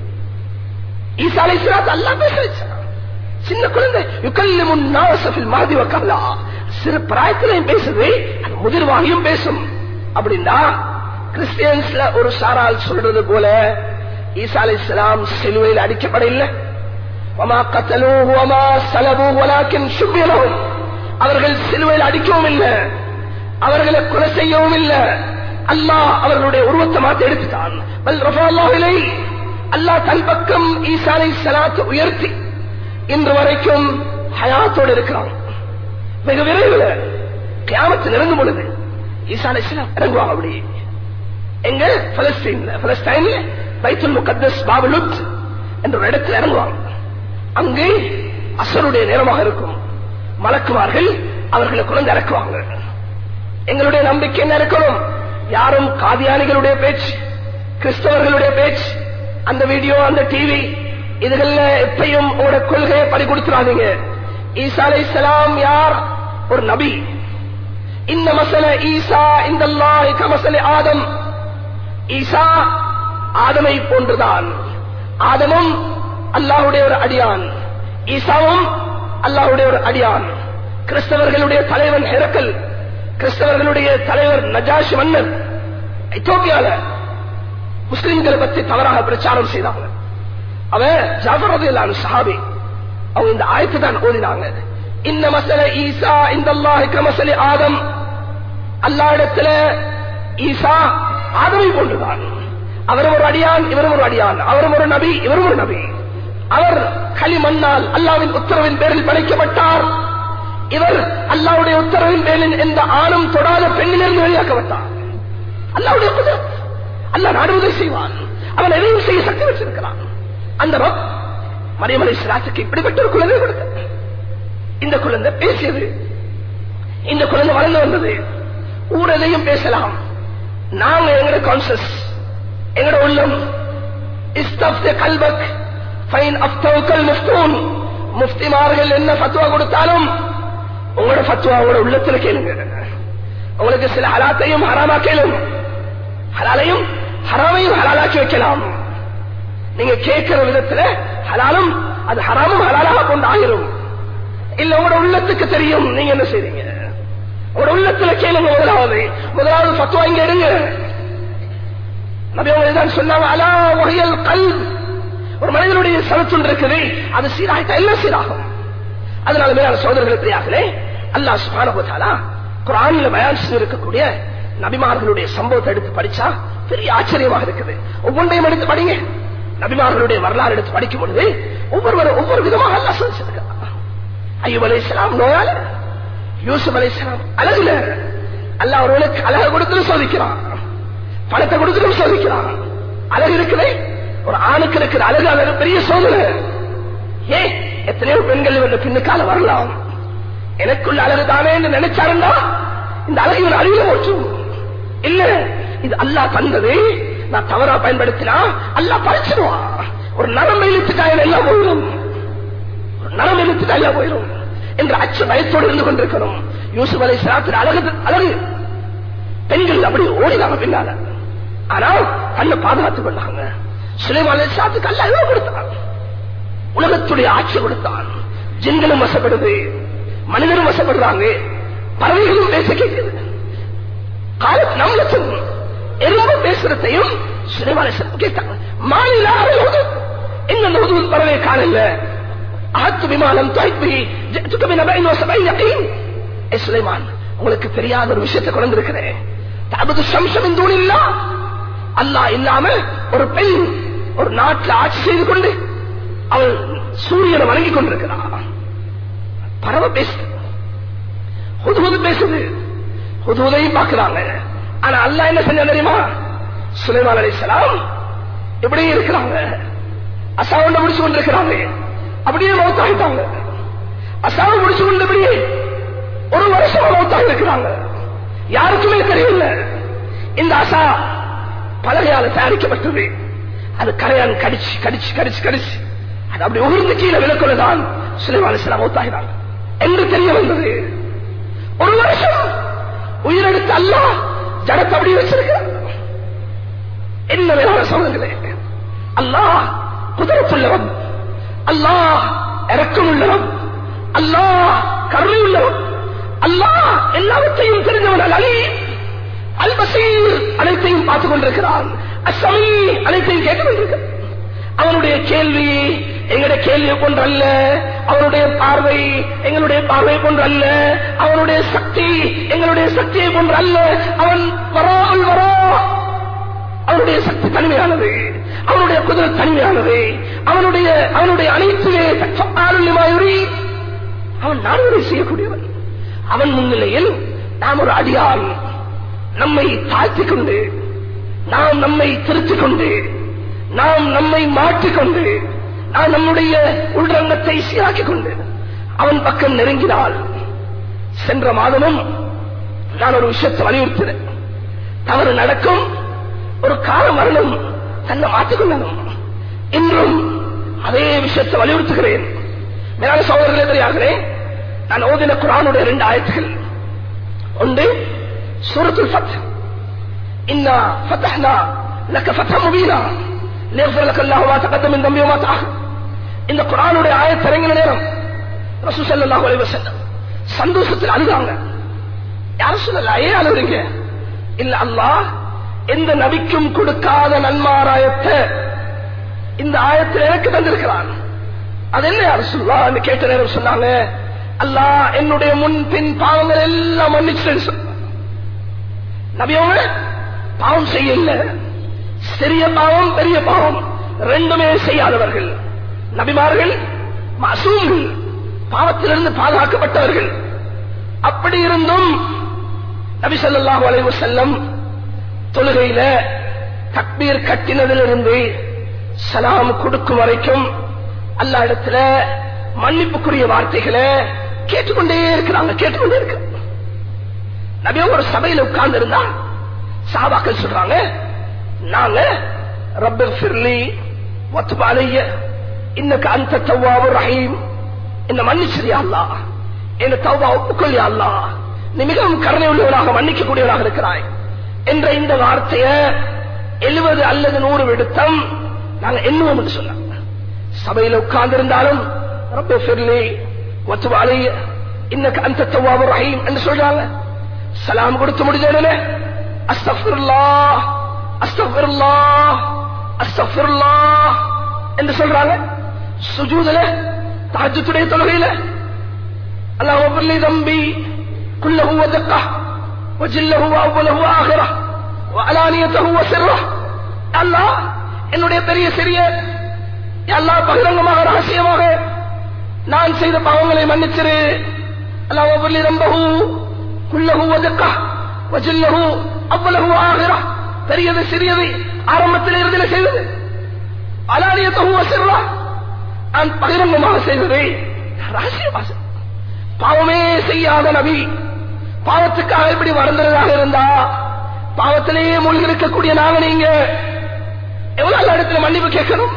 ஈசா அலைஹிஸ்ஸலாத்து அல்லாஹ் பேச வச்சான் சின்ன குழந்தை யுக்கல்லி முன்னாசபில் மாதிரி வக்கல்லா சிறு பிராயத்திலையும் பேசுது அது முதிர்வாகியும் பேசும் அப்படின்னா கிறிஸ்டியன்ஸ்ல ஒரு சாரால் சொல்றது போல ஈசா அலைஹிஸ்ஸலாம் சிலுவையில் அடிக்கப்படவில்லை وما قتلوه وما سلبوه ولكن شبه لهم அவர்கள் சிலுவையில் அடிக்கவும் இல்லை அவர்களை கொலை செய்யவும் இல்லை அல்லாஹ் அவர்களுடைய உருவத்தை மாற்றி எடுத்துட்டான் பல் ரஃபா அல்லாஹ் இலை அல்லாஹ் தன் பக்கம் ஈசா அலைஹிஸ்ஸலாத்தை உயர்த்தி இன்று வரைக்கும் ஹயாத்தோடு இருக்கிறான் மிக விரைவில் கியாமத்து நெருங்கும் பொழுது ஈசா அலைஹிஸ்ஸலாம் இறங்குவாங்க அப்படி எங்க பலஸ்தீன்ல பலஸ்தீன்ல பைத்துல் முகத்தஸ் பாபுலுத் என்ற ஒரு இடத்தில் இறங்குவாங்க அங்கே அசருடைய நேரமாக இருக்கும் மலக்குமார்கள் அவர்களை குழந்தை இறக்குவாங்க எங்களுடைய நம்பிக்கை என்ன இருக்கணும் யாரும் காதியானிகளுடைய பேச்சு கிறிஸ்தவர்களுடைய பேச்சு அந்த வீடியோ அந்த டிவி இதுகள்ல எப்பயும் உங்களோட கொள்கையை பறி கொடுத்துறாதீங்க ஈசா அலைஹிஸ்ஸலாம் யார் ஒரு நபி இந்த மசல ஈசா இந்த கமசல ஆதம் ஈசா ஆதமை போன்றுதான் ஆதமும் அல்லாஹுடைய ஒரு அடியான் ஈசாவும் அல்லாஹுடைய ஒரு அடியான் கிறிஸ்தவர்களுடைய தலைவன் ஹெரக்கல் கிறிஸ்தவர்களுடைய தலைவர் நஜாஷ் மன்னர் எத்தோப்பியால முஸ்லிம்களை பற்றி தவறாக பிரச்சாரம் செய்தாங்க அவன் ஜாஃபர் ரலியல்லாஹு சஹாபி அவங்க இந்த ஆயத்தை தான் ஓதினாங்க இந்த மசல ஈசா இந்த அல்லாஹ் மசலி ஆதம் அல்லாஹ்விடத்துல ஈசா ஆதமை போன்றுதான் அவரும் ஒரு அடியான் இவரும் ஒரு அடியான் அவரும் ஒரு நபி இவரும் ஒரு நபி அவர் களிமண்ணால் அல்லாவின் உத்தரவின் பேரில் படைக்கப்பட்டார் இவர் அல்லாவுடைய உத்தரவின் பேரில் எந்த ஆணும் தொடாத பெண்ணிலிருந்து வெளியாக்கப்பட்டார் அல்லாவுடைய குதிரத் அல்லாஹ் நாடுவதை செய்வான் அவன் எதையும் செய்ய சக்தி வச்சிருக்கிறான் அந்த ரப் மரியமலை சிராத்துக்கு இப்படிப்பட்ட ஒரு குழந்தை கொடுத்த இந்த குழந்தை பேசியது இந்த குழந்தை வளர்ந்து வந்தது ஊரதையும் பேசலாம் நாங்க எங்கட கான்சஸ் எங்கட உள்ளம் இஸ்தப்த கல்பக் ஃபைன் அப்தவுக்கல் முஃப்தூன் முஃப்திமார்கள் என்ன ஃபத்வா கொடுத்தாலும் உங்களோட ஃபத்வா உங்களோட உள்ளத்துல கேளுங்க உங்களுக்கு சில ஹலாத்தையும் ஹராமா கேளும் ஹலாலையும் ஹராமையும் ஹலாலாக்கி வைக்கலாம் நீங்க கேட்கிற விதத்துல ஹலாலும் அது ஹராமும் ஹலாலாக கொண்டு ஆயிரும் இல்ல உங்களோட உள்ளத்துக்கு தெரியும் நீங்க என்ன செய்றீங்க உங்களோட உள்ளத்துல கேளுங்க முதலாவது முதலாவது ஃபத்வா இங்க எடுங்க நபி அவங்க தான் சொன்னாங்க அலா வகையல் கல் ஒரு மனிதனுடைய சனத்துள் இருக்குது அது சீராயிட்டா எல்லாம் சீராகும் அதனால மேலான சோதரர்கள் பிரியார்களே அல்லாஹ் சுபானபோதாலா குரானில பயான் இருக்கக்கூடிய நபிமார்களுடைய சம்பவத்தை எடுத்து படிச்சா பெரிய ஆச்சரியமாக இருக்குது ஒவ்வொன்றையும் எடுத்து படிங்க நபிமார்களுடைய வரலாறு எடுத்து படிக்கும் பொழுது ஒவ்வொருவரும் ஒவ்வொரு விதமாக அல்லா சொல்லிச்சிருக்கிறார் ஐயூப் அலை இஸ்லாம் நோயால யூசுப் அலை இஸ்லாம் அழகுல அல்ல அவர்களுக்கு அழகு கொடுத்து சோதிக்கிறான் பணத்தை கொடுத்து சோதிக்கிறான் அழகு இருக்குதே ஒரு ஆணுக்கு இருக்கிற அழகு அழகு பெரிய சோதனை ஏ எத்தனையோ பெண்கள் இவருடைய பின்னுக்கால வரலாம் எனக்குள்ள அழகு தானே என்று நினைச்சாருந்தா இந்த அழகு இவர் அழிவில போற்றும் இல்ல இது அல்லாஹ் தந்தது நான் தவறா பயன்படுத்தினா அல்லாஹ் பறிச்சிடுவான் ஒரு நரம் இழுத்துட்டா எல்லாம் போயிடும் ஒரு நரம் இழுத்துட்டா எல்லாம் போயிடும் என்ற அச்ச பயத்தோடு இருந்து கொண்டிருக்கணும் யூசுப் அலை சிராத்திர அழகு அழகு பெண்கள் அப்படி ஓடினாங்க பின்னால ஆனால் கண்ணை பாதுகாத்துக் கொண்டாங்க சுலைமான் அலிஸ்லாத்துக்கு அல்ல எவ்வளவு கொடுத்தான் உலகத்துடைய ஆட்சி கொடுத்தான் ஜின்களும் வசப்படுது மனிதரும் வசப்படுறாங்க பறவைகளும் பேச கேட்குது கால நம்மளுக்கும் எறும்பு பேசுறதையும் சுலைமான் அலிஸ்லாம் கேட்டாங்க மாநில இந்த உதவு பறவை காணல ஆத்து விமானம் தாய்ப்பி ஜெத்துக்கு நபைன் வசபை யகீன் ஏ சுலைமான் உங்களுக்கு தெரியாத ஒரு விஷயத்தை கொண்டிருக்கிறேன் தபது சம்சம் இந்த இல்லா அல்லாஹ் இல்லாம ஒரு பெண் ஒரு நாட்டில் ஆட்சி செய்து கொண்டு அவள் சூரியனை வணங்கி கொண்டிருக்கிறான் பறவை பேசுது ஹுதுஹுது பேசுது ஹுதுஹுதையும் பார்க்கிறாங்க ஆனா அல்லாஹ் என்ன செஞ்சா தெரியுமா சுலைமான் அலைஹிஸ்ஸலாம் இப்படியே இருக்கிறாங்க அசாவண்ட முடிச்சு கொண்டிருக்கிறாங்க அப்படியே மௌத்தாகிட்டாங்க அசாவை முடிச்சு கொண்டு இப்படியே ஒரு வருஷமா மௌத்தாக இருக்கிறாங்க யாருக்குமே தெரியல இந்த அசா பலகையால தயாரிக்கப்பட்டது அது கரையான் கடிச்சு கடிச்சு கடிச்சு கடிச்சு அது அப்படி உகிர்ந்து கீழே விளக்கொள்ளதான் சுலைமான சில மௌத்தாகிறாங்க என்று தெரிய வந்தது ஒரு வருஷம் உயிரெடுத்து அல்ல ஜடத்தை அப்படி வச்சிருக்கிறார் என்ன வேளாண் சொல்லுங்களே அல்லாஹ் குதிரத்துள்ளவன் அல்லாஹ் இறக்கம் உள்ளவன் அல்லாஹ் கருணை உள்ளவன் அல்லாஹ் எல்லாவற்றையும் தெரிஞ்சவன் அலி அல்பசீர் அனைத்தையும் பார்த்துக் கொண்டிருக்கிறான் அசமி அனைத்தையும் கேட்டுக் கொண்டிருக்கிறான் அவனுடைய கேள்வி எங்களுடைய கேள்வியை கொண்டு அல்ல அவனுடைய பார்வை எங்களுடைய பார்வை கொண்டு அல்ல அவனுடைய சக்தி எங்களுடைய சக்தியை கொண்டு அல்ல அவன் வராமல் வரா அவனுடைய சக்தி தனிமையானது அவனுடைய குதிரை தனிமையானது அவனுடைய அவனுடைய அனைத்துமே ஆளுமாயுரி அவன் நாடுவரை செய்யக்கூடியவன் அவன் முன்னிலையில் நாம் ஒரு அடியான் நம்மை தாழ்த்திக் கொண்டு நாம் நம்மை திருத்திக் கொண்டு நாம் நம்மை மாற்றிக்கொண்டு நாம் நம்முடைய உள்ரங்கத்தை சீராக்கிக் கொண்டு அவன் பக்கம் நெருங்கினால் சென்ற மாதமும் நான் ஒரு விஷயத்தை வலியுறுத்தினேன் தவறு நடக்கும் ஒரு காலம் வரணும் தன்னை மாற்றிக்கொள்ளணும் இன்றும் அதே விஷயத்தை வலியுறுத்துகிறேன் மேலான சகோதரர்களே தெரியாகிறேன் நான் ஓதின குரானுடைய ரெண்டு ஆயத்துகள் ஒன்று சூரத்துல் ஃபத் இன்னா ஃபதஹ்னா லக ஃபத்ஹ முபீனா லியஃபிர் லக அல்லாஹு மா தகத்தம மின் தம்பி வமா தஅஹர் இந்த குரானுடைய ஆயத் இறங்கின நேரம் ரசூல் ஸல்லல்லாஹு அலைஹி வஸல்லம் சந்தோஷத்தில் அழுதாங்க யார் சொல்லல ஏன் அழுறீங்க இல்ல அல்லாஹ் எந்த நபிக்கும் கொடுக்காத நன்மாராயத்தை இந்த ஆயத்தில் எனக்கு தந்திருக்கிறான் அது என்ன யார் சொல்லா கேட்ட நேரம் சொன்னாங்க அல்லாஹ் என்னுடைய முன் பின் பாவங்கள் எல்லாம் மன்னிச்சு நபியவங்க பாவம் செய்யல சிறிய பாவம் பெரிய பாவம் ரெண்டுமே செய்யாதவர்கள் நபிமார்கள் மசூம்கள் பாவத்திலிருந்து பாதுகாக்கப்பட்டவர்கள் அப்படி இருந்தும் நபி ஸல்லல்லாஹு அலைஹி வஸல்லம் தொழுகையில தக்பீர் கட்டினதிலிருந்து சலாம் கொடுக்கும் வரைக்கும் அல்லா இடத்துல மன்னிப்புக்குரிய வார்த்தைகளை கேட்டுக்கொண்டே இருக்கிறாங்க கேட்டுக்கொண்டே இருக்க நபியா ஒரு சபையில உட்கார்ந்து இருந்தா சாபாக்கள் சொல்றாங்க நாங்க ரப்பர் ஃபிர்லி ஒத்துபாலைய இன்னக்கு அந்த தவ்வாவு ரஹீம் என்ன மன்னிச்சிரியா அல்லா என்ன தவ்வா ஒப்புக்கொள்ளியா அல்லா நீ மிகவும் கருணை உள்ளவனாக மன்னிக்கக்கூடியவனாக இருக்கிறாய் என்ற இந்த வார்த்தைய எழுபது அல்லது நூறு விடுத்தம் நாங்க எண்ணுவோம் என்று சொன்னாங்க சபையில உட்கார்ந்து இருந்தாலும் ரப்ப ஃபிர்லி ஒத்துவாலை இன்னக்கு அந்த தவ்வாவு ரஹீம் என்று சொல்றாங்க சலாம் கொடுத்து முடிஞ்ச அஸ்தஃபிருல்லா அஸ்தஃபிருல்லா அஸ்தஃபிருல்லா என்று சொல்றாங்க சுஜூதுல தாஜத்துடைய தொழுகையில அல்லாஹ் ஒவ்வொரு தம்பி كله ودقه وجله واوله واخره وعلانيته وسره الله என்னுடைய பெரிய சிறிய எல்லா பகிரங்கமாக ரகசியமாக நான் செய்த பாவங்களை மன்னிச்சிரு அல்லாஹ் ஒவ்வொரு ரம்பகு குல்லகு வதக்கா வஜில்லகு அவ்வளவு ஆகிறா பெரியது சிறியது ஆரம்பத்தில் இறுதியில் செய்வது அலானியத்தகு வசிரா நான் பகிரங்கமாக செய்ததை ரகசியமாக பாவமே செய்யாத நபி பாவத்துக்காக இப்படி வளர்ந்ததாக இருந்தா பாவத்திலேயே மூழ்கி இருக்கக்கூடிய நாங்க நீங்க எவ்வளவு இடத்துல மன்னிப்பு கேட்கணும்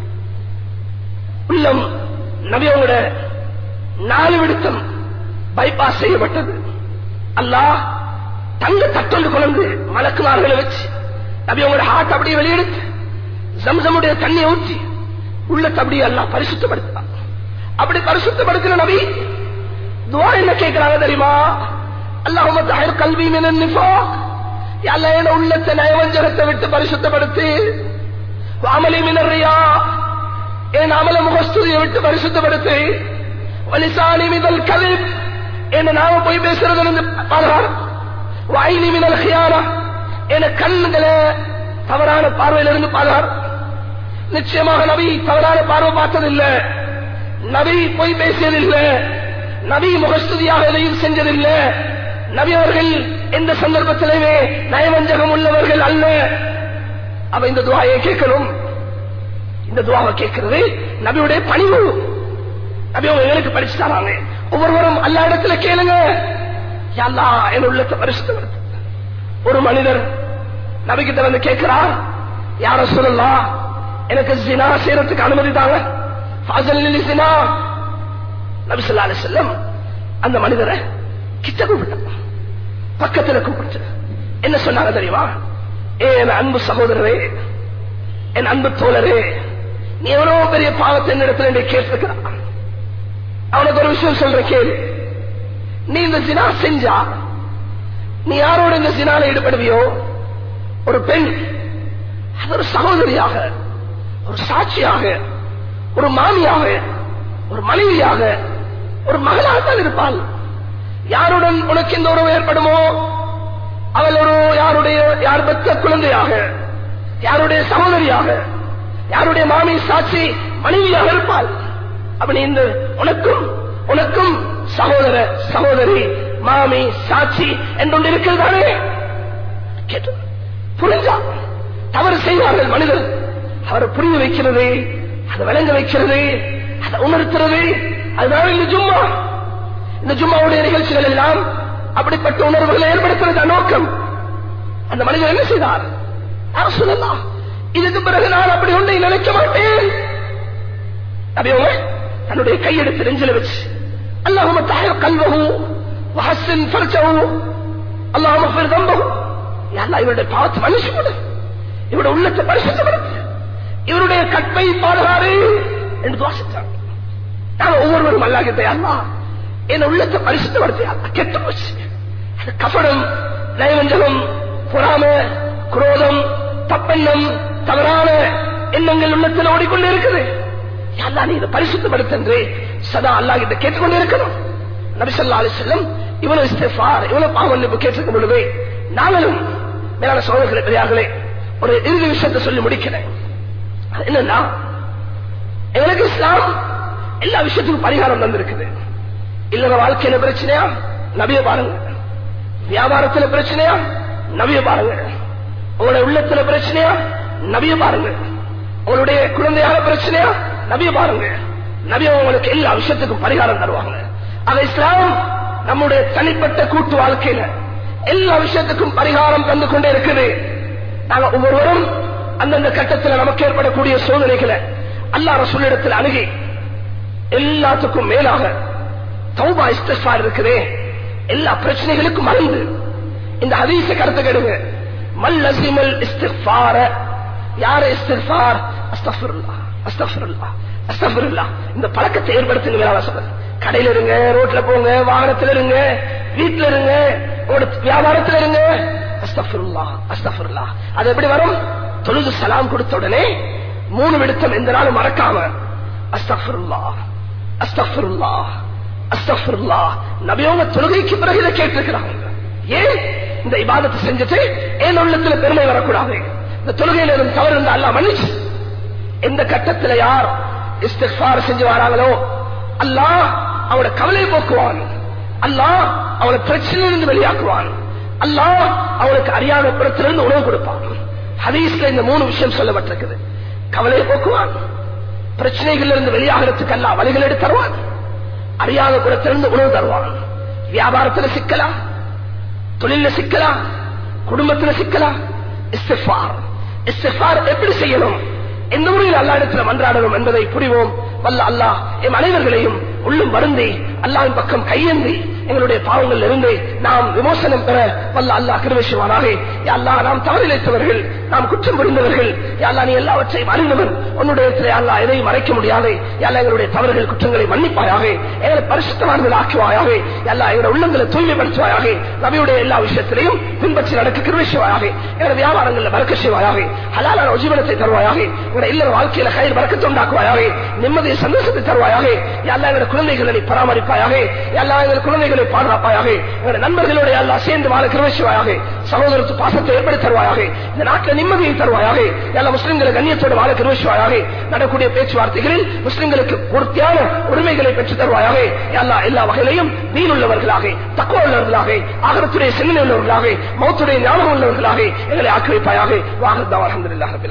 உள்ளம் நபி அவங்களோட நாலு விடுத்தம் பைபாஸ் செய்யப்பட்டது அல்லாஹ் தங்க தட்டொண்டு கொண்டு மலக்குமார்களை வச்சு நபி அவங்களோட ஹார்ட் அப்படியே வெளியெடுத்து ஜம்சமுடைய தண்ணியை ஊற்றி உள்ளத்தை அப்படியே அல்லா பரிசுத்தப்படுத்தான் அப்படி பரிசுத்தப்படுத்தின நபி துவா என்ன கேட்கிறாங்க தெரியுமா அல்லாஹும தஹர் கல்வி மினன் நிஃபாக் அல்ல என் உள்ளத்தை நயவஞ்சகத்தை விட்டு பரிசுத்தப்படுத்தி வாமலி மினர்ரியா என் அமல முகஸ்துதியை விட்டு பரிசுத்தப்படுத்தி வலிசானி மிதல் கலிப் என்ன நாம போய் பேசுறது இருந்து பாதுகார் வாயினி மினல் ஹியானா என கண்களை தவறான பார்வையிலிருந்து பாதுகார் நிச்சயமாக நபி தவறான பார்வை பார்த்ததில்லை நபி பொய் பேசியதில்லை நபி முகஸ்துதியாக எதையும் செஞ்சதில்லை நபி அவர்கள் எந்த சந்தர்ப்பத்திலுமே நயவஞ்சகம் உள்ளவர்கள் அல்ல அவ இந்த துவாயை கேட்கணும் இந்த துவாவை கேட்கிறது நபியுடைய பணிவு நபி அவங்க எங்களுக்கு படிச்சு தராங்க ஒவ்வொருவரும் எல்லா இடத்துல கேளுங்க யல்லா என் உள்ளத்தை பரிசுத்தப்படுத்து ஒரு மனிதர் நபிக்கிட்ட வந்து கேட்கிறார் யார சொல்லலாம் எனக்கு ஜினா செய்யறதுக்கு அனுமதி தாங்க ஃபாசல் ஜினா நபி ஸல்லல்லாஹு அலைஹி வஸல்லம் அந்த மனிதரை கிட்ட கூப்பிட்டாங்க பக்கத்துல கூப்பிட்டு என்ன சொன்னாங்க தெரியுமா ஏ என் அன்பு சகோதரரே என் அன்பு தோழரே நீ எவ்வளவு பெரிய பாவத்தை என்னிடத்துல நீ கேட்டிருக்கிறான் அவனுக்கு ஒரு விஷயம் சொல்றேன் கேளு நீ இந்த ஜினா செஞ்சா நீ யாரோட இந்த ஜினால ஈடுபடுவியோ ஒரு பெண் அது ஒரு சகோதரியாக ஒரு சாட்சியாக ஒரு மாமியாக ஒரு மனைவியாக ஒரு மகளாகத்தான் இருப்பாள் யாருடன் உனக்கு இந்த உறவு ஏற்படுமோ அவள் ஒரு யாருடைய யார் பெற்ற குழந்தையாக யாருடைய சகோதரியாக யாருடைய மாமி சாட்சி மனைவியாக இருப்பாள் அப்படி இந்த உனக்கும் உனக்கும் சகோதர சகோதரி மாமி சாட்சி என்று இருக்கிறதானே கேட்டு புரிஞ்சா தவறு செய்வார்கள் மனிதர் அவரை புரிய வைக்கிறது அதை விளங்க வைக்கிறது அதை உணர்த்துறது அதுதான் இந்த ஜும்மா இந்த ஜும்மாவுடைய நிகழ்ச்சிகள் எல்லாம் அப்படிப்பட்ட உணர்வுகளை ஏற்படுத்துறது நோக்கம் அந்த மனிதர் என்ன செய்தார் யார் சொல்லலாம் இதுக்கு பிறகு நான் அப்படி ஒன்றை நினைக்க மாட்டேன் அப்படியே தன்னுடைய கையெடுத்து நெஞ்சில வச்சு அல்லாஹும தாயர் கல்வகு வஹசின் ஃபர்ஜஹு அல்லாஹும ஃபிர் தம்பஹு யா அல்லாஹ் இவருடைய பாவத்தை மன்னிச்சு கொடு இவருடைய உள்ளத்தை பரிசுத்தப்படுத்து இவருடைய கற்பை பாதுகாரு என்று துவாசித்தார் நாங்க ஒவ்வொருவரும் அல்லாஹிட்ட அல்லாஹ் என் உள்ளத்தை பரிசுத்தப்படுத்தி அல்லாஹ் கெட்டு போச்சு அது கபடம் நயவஞ்சகம் பொறாம குரோதம் தப்பெண்ணம் தவறான எண்ணங்கள் உள்ளத்தில் ஓடிக்கொண்டு இருக்குது அல்லா நீ இதை பரிசுத்தப்படுத்தன்று சதா அல்லா கிட்ட கேட்டுக்கொண்டு இருக்கணும் நபிசல்லா அலி செல்லம் இவ்வளவு இஸ்திஃபார் இவ்வளவு பாவம் கேட்டிருக்கும் பொழுது நாங்களும் மேலான சோழர்களே பெரியார்களே ஒரு இறுதி விஷயத்தை சொல்லி முடிக்கிறேன் அது என்னன்னா எங்களுக்கு இஸ்லாம் எல்லா விஷயத்துக்கும் பரிகாரம் தந்திருக்குது இல்லற வாழ்க்கையில பிரச்சனையா நபிய பாருங்க வியாபாரத்துல பிரச்சனையா நபிய பாருங்க உங்களுடைய உள்ளத்துல பிரச்சனையா நபிய பாருங்க உங்களுடைய குழந்தையாக பிரச்சனையா நபிய பாருங்க நபி உங்களுக்கு எல்லா விஷயத்துக்கும் பரிகாரம் தருவாங்க அது இஸ்லாம் நம்முடைய தனிப்பட்ட கூட்டு வாழ்க்கையில எல்லா விஷயத்துக்கும் பரிகாரம் தந்து கொண்டே இருக்குது நாங்க ஒவ்வொருவரும் அந்தந்த கட்டத்தில் நமக்கு ஏற்படக்கூடிய சோதனைகளை அல்லா ரசூலிடத்தில் அணுகி எல்லாத்துக்கும் மேலாக தௌபா இஸ்தார் இருக்குதே எல்லா பிரச்சனைகளுக்கும் மறந்து இந்த ஹதீச கருத்து கெடுங்க மல்லசிமல் இஸ்திஃபார யார இஸ்திஃபார் அஸ்தஃபிருல்லா அஸ்தஃபிருல்லா அஸ்தஃபிருல்லா இந்த பழக்கத்தை ஏற்படுத்துங்க வேலை சொல்றது கடையில இருங்க ரோட்ல போங்க வாகனத்துல இருங்க வீட்டுல இருங்க உங்களோட வியாபாரத்துல இருங்க அஸ்தஃபிருல்லா அஸ்தஃபிருல்லா அது எப்படி வரும் தொழுது சலாம் கொடுத்த உடனே மூணு விடுத்தம் எந்த நாளும் மறக்காம அஸ்தஃபிருல்லா அஸ்தஃபிருல்லா அஸ்தஃபிருல்லா நபியவங்க தொழுகைக்கு பிறகு இதை கேட்டிருக்கிறாங்க ஏன் இந்த இபாதத்தை செஞ்சுட்டு ஏன் உள்ளத்துல பெருமை வரக்கூடாது இந்த தொழுகையில இருந்து தவறு இருந்தா அல்லா மன்னிச்சு எந்த கட்டத்துல யார் இஸ்திஃபார் செஞ்சு வராங்களோ அல்லாஹ் அவனோட கவலை போக்குவான் அல்லாஹ் அவனை பிரச்சனையிலிருந்து வெளியாக்குவான் அல்லாஹ் அவனுக்கு அறியாத புறத்திலிருந்து உணவு கொடுப்பான் ஹதீஸ்ல இந்த மூணு விஷயம் சொல்லப்பட்டிருக்குது கவலையை போக்குவான் பிரச்சனைகள் இருந்து வெளியாகிறதுக்கு அல்லா வழிகள் எடுத்து தருவான் அறியாத புறத்திலிருந்து உணவு தருவான் வியாபாரத்துல சிக்கலாம் தொழில சிக்கலாம் குடும்பத்துல சிக்கலாம் இஸ்திஃபார் இஸ்திஃபார் எப்படி செய்யணும் எந்த முறையில் அல்லா இடத்துல மன்றாடணும் என்பதை புரிவோம் வல்ல அல்லாஹ் எம் அனைவர்களையும் உள்ளும் வருந்தி அல்லாவின் பக்கம் கையேந்தி எங்களுடைய பாவங்கள் இருந்து நாம் விமோசனம் பெற வல்ல அல்லாஹ் கிருவேசுவானாக அல்லா நாம் தவறிழைத்தவர்கள் நாம் குற்றம் புரிந்தவர்கள் அல்லா நீ எல்லாவற்றையும் அறிந்தவன் உன்னுடைய அல்லா எதையும் மறைக்க முடியாது அல்லா எங்களுடைய தவறுகள் குற்றங்களை மன்னிப்பாயாக எங்களை பரிசுத்தமானவர்கள் ஆக்குவாயாக எல்லா எங்களுடைய உள்ளங்களை தூய்மைப்படுத்துவாயாக நபியுடைய எல்லா விஷயத்திலையும் பின்பற்றி நடக்க கிருவேசுவாயாக எங்களுடைய வியாபாரங்களில் வரக்க செய்வாயாக ஹலாலான ஜீவனத்தை தருவாயாக எங்களுடைய இல்லற வாழ்க்கையில கயிறு வரக்கத்தை உண்டாக்குவாயாக நிம்மதியை சந்தோஷத்தை தருவாயாக எல்லா எங்களுடைய குழந்தைகளை நீ பராமரிப்பாயாக எல்லா எங்களுடைய குழந்தைகளை பாதுகாப்பாயாக எங்களுடைய நண்பர்களோட எல்லாம் சேர்ந்து வாழ கிருவேசுவாயாக சகோதரத்து பாசத்தை ஏற்படுத்தி தருவாயாக இந்த நாட்டில் நிம்மதியை தருவாயாக எல்லா முஸ்லிம்களை கண்ணியத்தோடு வாழ கிருவேசுவாயாக நடக்கூடிய பேச்சுவார்த்தைகளில் முஸ்லிம்களுக்கு பூர்த்தியான உரிமைகளை பெற்று தருவாயாக எல்லா எல்லா வகையிலையும் நீன் உள்ளவர்களாக தக்குவ உள்ளவர்களாக ஆகரத்துடைய சிந்தனை உள்ளவர்களாக மௌத்துடைய ஞாபகம் உள்ளவர்களாக எங்களை ஆக்கிரமிப்பாயாக வாகத்தான் அலமதுல்லாஹ்